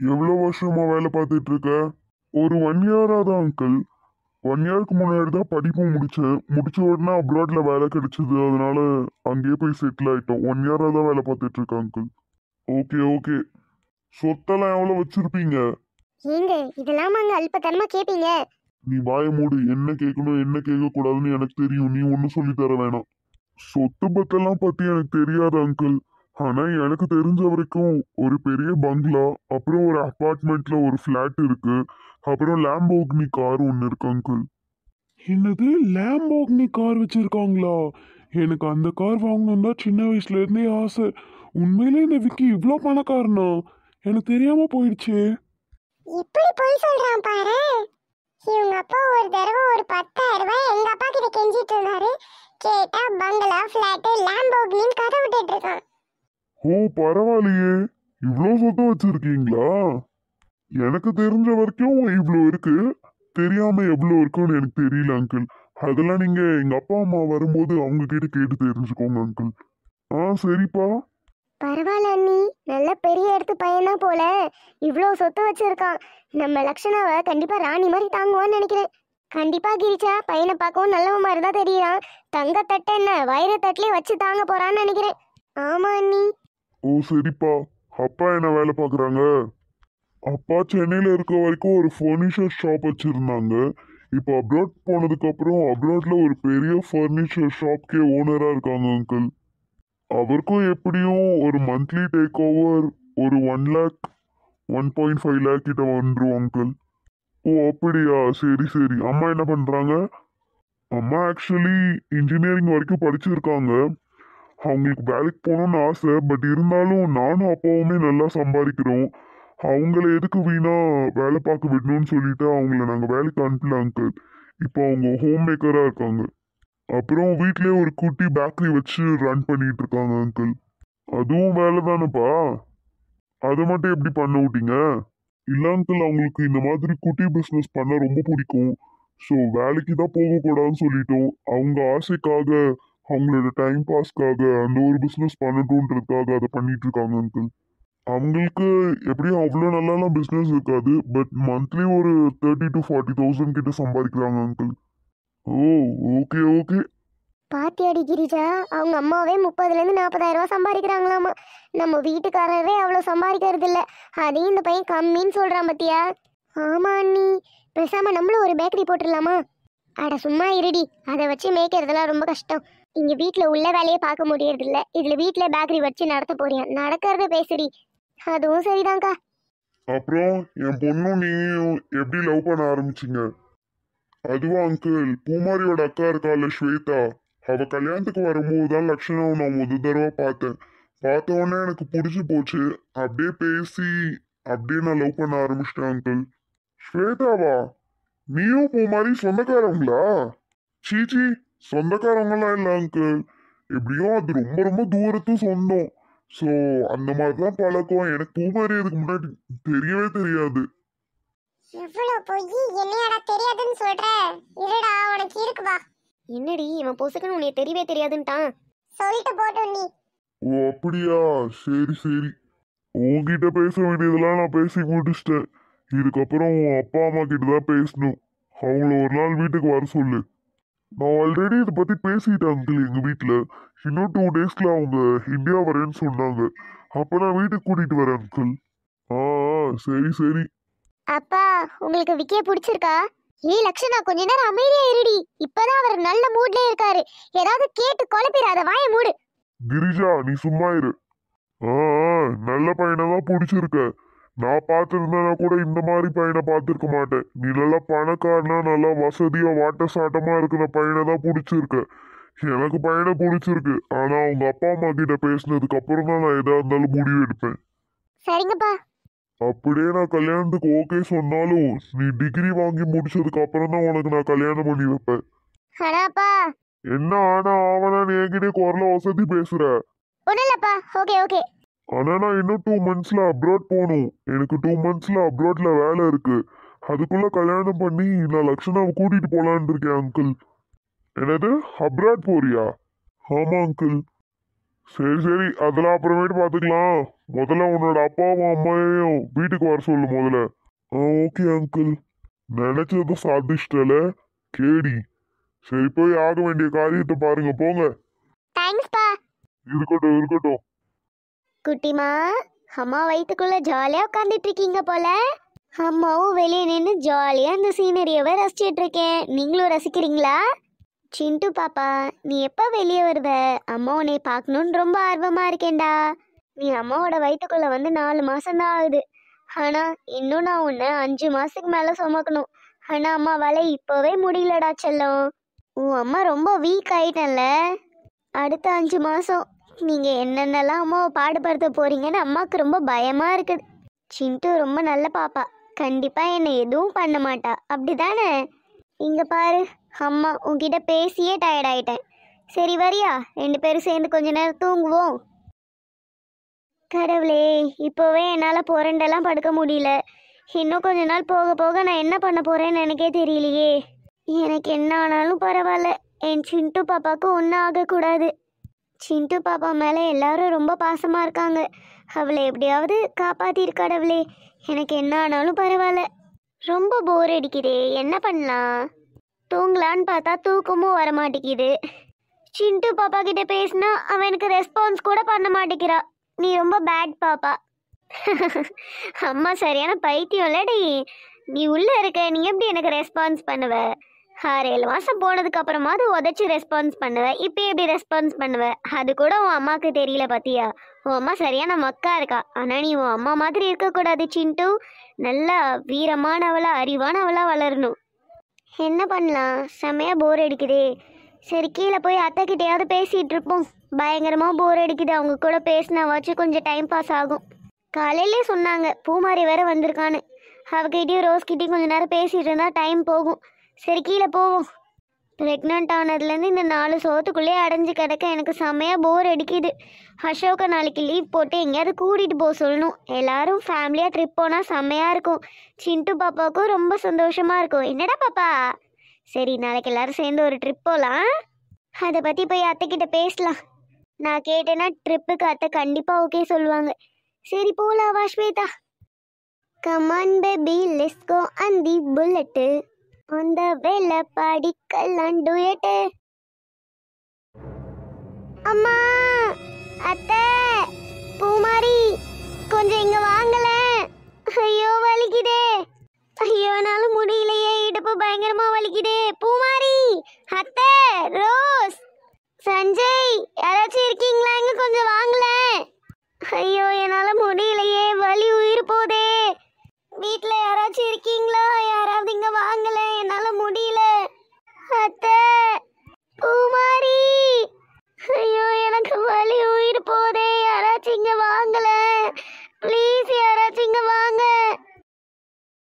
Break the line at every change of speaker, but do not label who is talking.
எவ்வளோ வருஷமா வேலை பார்த்துட்டு இருக்க ஒரு ஒன் இயரா தான் அங்கிள் ஒன் இயருக்கு முன்னாடி தான் படிப்பு முடிச்சேன் முடிச்ச உடனே அப்ராட்ல வேலை கிடைச்சது அதனால அங்கேயே போய் செட்டில் ஆயிட்டோம் ஒன் இயரா தான் வேலை பார்த்துட்டு இருக்கேன் அங்கிள் ஓகே ஓகே சொத்தெல்லாம் எவ்வளோ வச்சிருப்பீங்க
ஏங்க இதெல்லாம் அங்க அல்பத்தனமா கேப்பீங்க
நீ வாய மூடு என்ன கேட்கணும் என்ன கேட்கக்கூடாதுன்னு எனக்கு தெரியும் நீ ஒன்றும் சொல்லி தர வேணாம் சொத்து பத்தெல்லாம் பத்தி எனக்கு தெரியாது அங்கிள் ஆனா எனக்கு தெரிஞ்ச வரைக்கும் ஒரு பெரிய பங்களா அப்புறம் ஒரு அபார்ட்மெண்ட்ல ஒரு ஃபிளாட் இருக்கு அப்புறம் லேம்போக்னி கார் ஒன்று இருக்கு அங்கிள் என்னது லேம்போக்னி கார் வச்சிருக்காங்களா எனக்கு அந்த கார் வாங்கணும் தான் சின்ன வயசுல இருந்தே ஆசை உண்மையிலே இந்த விக்கி இவ்வளோ பணக்காரனா எனக்கு தெரியாம போயிடுச்சு
இப்படி போய் சொல்றான் பாரு இவங்க அப்பா ஒரு தடவை ஒரு பத்தாயிரம் ரூபாய் எங்க அப்பா கிட்ட கெஞ்சிட்டு இருந்தாரு கேட்டா பங்களா பிளாட் லேம்போகினின்னு கதை விட்டுட்டு இருக்கான்
ஓ பரவாயில்லையே இவ்வளோ சொத்து வச்சிருக்கீங்களா எனக்கு தெரிஞ்ச வரைக்கும் இவ்வளோ இருக்கு தெரியாம எவ்வளோ இருக்குன்னு எனக்கு தெரியல அங்கிள் அதெல்லாம் நீங்க எங்க அப்பா அம்மா வரும்போது அவங்க கிட்ட கேட்டு தெரிஞ்சுக்கோங்க அங்கிள் ஆ சரிப்பா
பரவாயில்ல அண்ணி நல்ல பெரிய இடத்து பையனா போல இவ்வளோ சொத்து வச்சிருக்கான் நம்ம லக்ஷனாவை கண்டிப்பா ராணி மாதிரி தாங்குவான்னு நினைக்கிறேன் கண்டிப்பா கிரிச்சா பையனை பார்க்கவும் நல்லவன் மாதிரி தான் தெரியறான் தங்கத்தட்டு என்ன வைரத்தட்டுலயே வச்சு தாங்க போறான்னு நினைக்கிறேன் ஆமா அண்ணி
ஓ சரிப்பா அப்பா என்ன வேலை பார்க்குறாங்க அப்பா சென்னையில் இருக்க வரைக்கும் ஒரு ஃபர்னிச்சர் ஷாப் வச்சுருந்தாங்க இப்போ அப்ராட் போனதுக்கு அப்புறம் அப்ராட்ல ஒரு பெரிய ஃபர்னிச்சர் ஷாப்க்கே ஓனராக இருக்காங்க அங்கிள் அவருக்கும் எப்படியும் ஒரு மந்த்லி டேக் ஓவர் ஒரு one lakh one point five lakh கிட்ட வந்துரும் அங்கிள் ஓ அப்படியா சரி சரி அம்மா என்ன பண்ணுறாங்க அம்மா ஆக்சுவலி இன்ஜினியரிங் வரைக்கும் படிச்சிருக்காங்க அவங்களுக்கு வேலைக்கு போகணும்னு ஆசை பட் இருந்தாலும் நானும் அப்பாவுமே நல்லா சம்பாதிக்கிறோம் அவங்கள எதுக்கு வீணா வேலை பார்க்க விடணும்னு சொல்லிட்டு அவங்கள நாங்கள் வேலைக்கு அனுப்பல அங்கிள் இப்போ அவங்க ஹோம் மேக்கராக இருக்காங்க அப்புறம் வீட்லயே ஒரு குட்டி பேக்கரி வச்சு ரன் பண்ணிட்டு இருக்காங்க அங்கிள் அதுவும் வேலை தானேப்பா அதை மட்டும் எப்படி பண்ண விட்டீங்க இல்லை அங்கிள் அவங்களுக்கு இந்த மாதிரி குட்டி பிஸ்னஸ் பண்ண ரொம்ப பிடிக்கும் ஸோ வேலைக்கு தான் போகக்கூடாதுன்னு சொல்லிட்டோம் அவங்க ஆசைக்காக அவங்களோட டைம் பாஸ்க்காக அந்த ஒரு பிஸ்னஸ் பண்ணட்டுன்றதுக்காக அதை பண்ணிட்டு இருக்காங்க அங்கிள் அவங்களுக்கு எப்படியும் அவ்வளோ நல்லாலாம் பிஸ்னஸ் இருக்காது பட் மந்த்லி ஒரு தேர்ட்டி டு ஃபார்ட்டி தௌசண்ட் கிட்ட சம்பாதிக்கிறாங்க அங்கிள் ஓ ஓகே ஓகே
பாத்தியாடி கிரிஜா அவங்க அம்மாவே முப்பதுலேருந்து நாற்பதாயிரம் ரூபாய் சம்பாதிக்கிறாங்களாமா நம்ம வீட்டுக்காரரே அவ்வளோ சம்பாதிக்கிறது இல்ல அதையும் இந்த பையன் கம்மின்னு சொல்றான் பத்தியா ஆமா அண்ணி பேசாம நம்மளும் ஒரு பேக்கரி போட்டுடலாமா அட சும்மா இருடி அதை வச்சு மேய்க்கிறதுலாம் ரொம்ப கஷ்டம் இங்க வீட்ல உள்ள வேலையை பார்க்க முடியறது இல்ல இதுல வீட்ல பேக்கரி வச்சு நடத்த போறியா நடக்கிறத பேசுடி அதுவும் சரிதான்க்கா
அப்புறம் என் பொண்ணும் நீயும் எப்படி லவ் பண்ண ஆரம்பிச்சிங்க அதுவா அங்கிள் பூமாரியோட அக்கா இருக்கால ஸ்வேதா அவ கல்யாணத்துக்கு வரும்போது தான் லக்ஷணாவை நான் முத தடவை பார்த்தேன் பார்த்த உடனே எனக்கு பிடிச்சி போச்சு அப்படியே பேசி அப்படியே நான் லவ் பண்ண ஆரம்பிச்சிட்டேன் அங்கிள் ஸ்வேதாவா நீயும் பூமாரி சொந்தக்காரங்களா சீச்சி சொந்தக்காரங்களாம் இல்லை அங்கிள் எப்படியோ அது ரொம்ப ரொம்ப தூரத்து சொந்தம் ஸோ அந்த மாதிரி தான் பழக்கம் எனக்கு பூமாரி அதுக்கு முன்னாடி தெரியவே தெரியாது
எவ்வளவு பொய் என்னையாடா தெரியாதுன்னு சொல்ற இருடா உனக்கு இருக்குவா என்னடி இவன் பொசுக்குன்னு உனக்கு தெரியவே தெரியாதுன்ட்டான் சொல்லிட்டு போட்டு நீ
ஓ அப்படியா சரி சரி உன்கிட்ட பேச வேண்டியதெல்லாம் நான் பேசி முடிச்சிட்டேன் இதுக்கப்புறம் உன் அப்பா அம்மா கிட்ட தான் பேசணும் அவங்கள ஒரு நாள் வீட்டுக்கு வர சொல்லு நான் ஆல்ரெடி இதை பத்தி பேசிட்டேன் அங்கிள் எங்க வீட்டில் இன்னும் டூ டேஸ்ல அவங்க இந்தியா வரேன்னு சொன்னாங்க அப்போ நான் வீட்டுக்கு கூட்டிட்டு வரேன் அங்கிள் ஆ ஆ, சரி சரி
அப்பா உங்களுக்கு விக்கிய பிடிச்சிருக்கா ஏய் லக்ஷனா கொஞ்ச நேரம் அமைதியா இருடி இப்பதான் அவர் நல்ல மூட்ல இருக்காரு ஏதாவது கேட்டு குழப்பிடாத வாய மூடு
கிரிஜா நீ சும்மா இரு ஆ ஆ, நல்ல பையனை தான் பிடிச்சிருக்க நான் பார்த்துருந்தேன்னா கூட இந்த மாதிரி பையனை பார்த்துருக்க மாட்டேன் நீ நல்லா பணக்காரனா நல்லா வசதியா வாட்ட சாட்டமா இருக்கிற பையனை தான் பிடிச்சிருக்க எனக்கு பையனை பிடிச்சிருக்கு ஆனா அவங்க அப்பா அம்மா கிட்ட பேசினதுக்கு அப்புறம் தான் நான் எதா இருந்தாலும் முடிவு எடுப்பேன்
சரிங்கப்பா
அப்படியே நான் கல்யாணத்துக்கு ஓகே சொன்னாலும் நீ டிகிரி வாங்கி முடிச்சதுக்கு அப்புறம் தான் உனக்கு நான் கல்யாணம் பண்ணி வைப்பேன்
ஆனாப்பா
என்ன ஆனா ஆவனா நீ என்கிட்ட குரல வசதி பேசுற
ஒன்றும் இல்லப்பா ஓகே ஓகே
ஆனா நான் இன்னும் டூ மந்த்ஸ்ல அப்ராட் போகணும் எனக்கு டூ மந்த்ஸ்ல அப்ராட்ல வேலை இருக்கு அதுக்குள்ள கல்யாணம் பண்ணி நான் லக்ஷனாவை கூட்டிட்டு போலான்னு இருக்கேன் அங்கிள் என்னது அப்ராட் போறியா ஆமா அங்கிள் சரி சரி அதெல்லாம் அப்புறமேட்டு பார்த்துக்கலாம் முதல்ல உன்னோட அப்பாவும் அம்மாவையும் வீட்டுக்கு வர சொல்லு முதல்ல ஆ ஓகே அங்கிள் நினைச்சது சாதிச்சிட்டல கேடி சரி போய் ஆக வேண்டிய காரியத்தை பாருங்க போங்க
தேங்க்ஸ்ப்பா
இருக்கட்டும் இருக்கட்டும்
குட்டிமா அம்மா வயிற்றுக்குள்ள ஜாலியாக உட்காந்துட்டு இருக்கீங்க போல அம்மாவும் வெளியே நின்று ஜாலியாக இந்த சீனரியாவை ரசிச்சிட்டு இருக்கேன் நீங்களும் ரசிக்கிறீங்களா சிண்டு பாப்பா நீ எப்போ வெளியே வருவ அம்மா உன்னை பார்க்கணுன்னு ரொம்ப ஆர்வமாக இருக்கேன்டா நீ அம்மாவோட வயிற்றுக்குள்ள வந்து நாலு மாசம்தான் ஆகுது ஆனால் இன்னும் நான் உன்னை அஞ்சு மாதத்துக்கு மேலே சுமக்கணும் ஆனால் அம்மாவால் இப்போவே முடியலடா செல்லம் உன் அம்மா ரொம்ப வீக் ஆயிட்டல்ல அடுத்த அஞ்சு மாதம் நீங்கள் என்னென்னலாம் அம்மாவை பாடுபடுத்த போறீங்கன்னு அம்மாவுக்கு ரொம்ப பயமாக இருக்குது சிண்டு ரொம்ப நல்ல பாப்பா கண்டிப்பாக என்னை எதுவும் பண்ண மாட்டா அப்படிதானே இங்கே பாரு அம்மா உன்கிட்ட பேசியே டயர்ட் ஆயிட்டேன் சரி வரியா ரெண்டு பேரும் சேர்ந்து கொஞ்ச நேரம் தூங்குவோம் கடவுளே இப்போவே என்னால் புரண்டெல்லாம் படுக்க முடியல இன்னும் கொஞ்ச நாள் போக போக நான் என்ன பண்ண போகிறேன்னு எனக்கே தெரியலையே எனக்கு என்ன ஆனாலும் பரவாயில்ல என் சிண்டு பாப்பாவுக்கு ஒன்றும் ஆகக்கூடாது சிண்டு பாப்பா மேலே எல்லாரும் ரொம்ப பாசமாக இருக்காங்க அவளை எப்படியாவது காப்பாத்திரு கடவுளே எனக்கு என்ன ஆனாலும் பரவாயில்ல ரொம்ப போர் அடிக்குதே என்ன பண்ணலாம் தூங்கலான்னு பார்த்தா தூக்கமும் வர மாட்டேங்குது சிண்டு பாப்பா கிட்ட பேசினா அவன் எனக்கு ரெஸ்பான்ஸ் கூட பண்ண மாட்டேங்கிறா நீ ரொம்ப பேட் பாப்பா அம்மா சரியான பைத்தியம் இல்லடி நீ உள்ள இருக்க நீ எப்படி எனக்கு ரெஸ்பான்ஸ் பண்ணுவ ஆறு ஏழு மாதம் போனதுக்கு அப்புறமாவது உதச்சி ரெஸ்பான்ஸ் பண்ணுவ இப்போ எப்படி ரெஸ்பான்ஸ் பண்ணுவ அது கூட உன் அம்மாவுக்கு தெரியல பாத்தியா உன் அம்மா சரியான மக்கா இருக்கா ஆனால் நீ உன் அம்மா மாதிரி இருக்கக்கூடாது சிண்டு நல்லா வீரமானவளா அறிவானவளா வளரணும் என்ன பண்ணலாம் செமையா போர் அடிக்குதே சரி கீழே போய் அத்தைக்கிட்டையாவது பேசிகிட்டு இருப்போம் பயங்கரமாக போர் அடிக்குது அவங்க கூட பேசினாவாச்சும் கொஞ்சம் டைம் பாஸ் ஆகும் காலையிலே சொன்னாங்க பூமாரி வேற வந்திருக்கான்னு அவகிட்டயும் ரோஸ்கிட்டையும் கொஞ்ச நேரம் பேசிட்டு இருந்தா டைம் போகும் சரி கீழே போவோம் ப்ரெக்னென்ட் ஆனதுலேருந்து இந்த நாலு சோத்துக்குள்ளேயே அடைஞ்சு கிடக்க எனக்கு செமையாக போர் அடிக்குது அசோகா நாளைக்கு லீவ் போட்டு எங்கேயாவது கூட்டிகிட்டு போக சொல்லணும் எல்லாரும் ஃபேமிலியாக ட்ரிப் போனால் செம்மையாக இருக்கும் சிண்டு பாப்பாவுக்கும் ரொம்ப சந்தோஷமாக இருக்கும் என்னடா பாப்பா சரி நாளைக்கு எல்லாரும் சேர்ந்து ஒரு ட்ரிப் போகலாம் அதை பற்றி போய் அத்தைக்கிட்ட பேசலாம் நான் கேட்டேன்னா ட்ரிப்புக்கு அத்தை கண்டிப்பாக ஓகே சொல்லுவாங்க சரி போகலாம் வா Shweta come on baby let's go and the bullet அந்த வேலை படிக்கலாம் டுயட்டு அம்மா அத்தை பூமாரி கொஞ்சம் இங்க வாங்கல ஐயோ வலிக்குதே ஐயோ என்னால முடியலையே இடுப்பு பயங்கரமா வலிக்குதே பூமாரி அத்தை ரோஸ் சஞ்சய் யாராச்சும் இருக்கீங்களா இங்க கொஞ்சம் வாங்கல ஐயோ என்னால முடியலையே வலி உயிர் போதே வீட்ல யாராச்சும் இருக்கீங்களா யாராவது இங்க வாங்கல என்னால முடியல அத்தை பூமாரி ஐயோ எனக்கு வலி உயிர் போதே யாராச்சும் இங்க வாங்கல ப்ளீஸ்